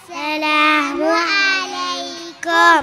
അസ്സലാമു അലൈക്കും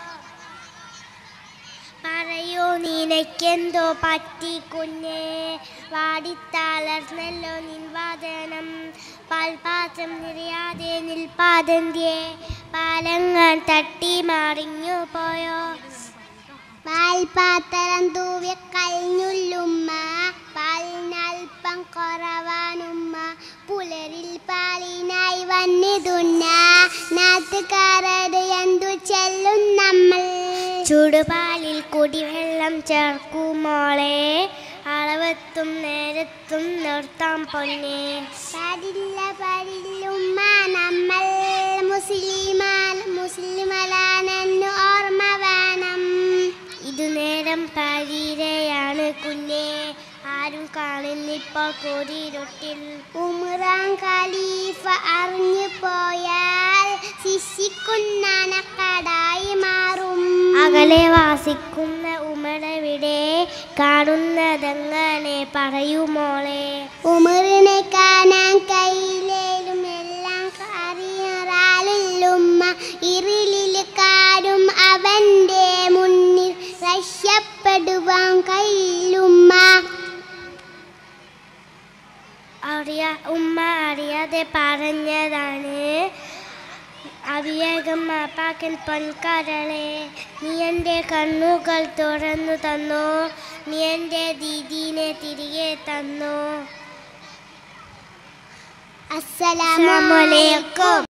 പറയൂ നിനക്കെന്തോ പറ്റി കുഞ്ഞേ വാടിത്തളർന്നല്ലോ നിൻ വാദനം പാൽപാത്രം നിറയാതെ നിൽപ്പാതന്ത്യേ പാലങ്ങൾ തട്ടി മറിഞ്ഞു പോയോ പാൽപാത്രം തൂവി കഴിഞ്ഞുള്ളുമ്മ പാലിനൽപ്പം കുറവാനുമ്മ പുലരിൽ പാലിനായി വന്നിതുന്ന നാട്ടുകാരുടെ എന്തു ചെല്ലും നമ്മൾ ചുടുപാലിൽ കുടിവെള്ളം ചേർക്കുമോളെ അളവത്തും നേരത്തും നിർത്താം പൊന്നെ പാടില്ല പാടില്ലുമ്മ നമ്മൾ മുസ്ലിമാൻ മുസ്ലിമലാണെന്ന് ഓർമ്മ വേണം ഇതു നേരം പരീരയാണ് കുഞ്ഞെ ആരും കാണുന്നിപ്പോൾ കൂടിയിരുട്ടിൽ ഉമ്രാൻ ഖലീഫ അറിഞ്ഞു പോയാൽ ശിശിക്കുന്നണക്കടായി മാറും അകലെ വാസിക്കുന്ന ഉമറവിടെ കാണുന്നതെങ്ങനെ പറയുമോളെ ഉമറിനെ കാണാൻ കയ്യിലേലും എല്ലാം അറിയാറുള്ളുമ്മ ഇരുളിൽ കാടും അവന്റെ മുന്നിൽ രക്ഷപ്പെടുവാൻ കഴിയില്ലുമ്മ അറിയാ ഉമ്മ അറിയാതെ പറഞ്ഞതാണ് അവിവേകം മാപ്പാക്കൻ പൊൻകരളെ നീ എൻ്റെ കണ്ണുകൾ തുറന്നു തന്നു നീ എൻ്റെ ദീദീനെ തിരികെ തന്നു അസ്സലാമലൈക്കും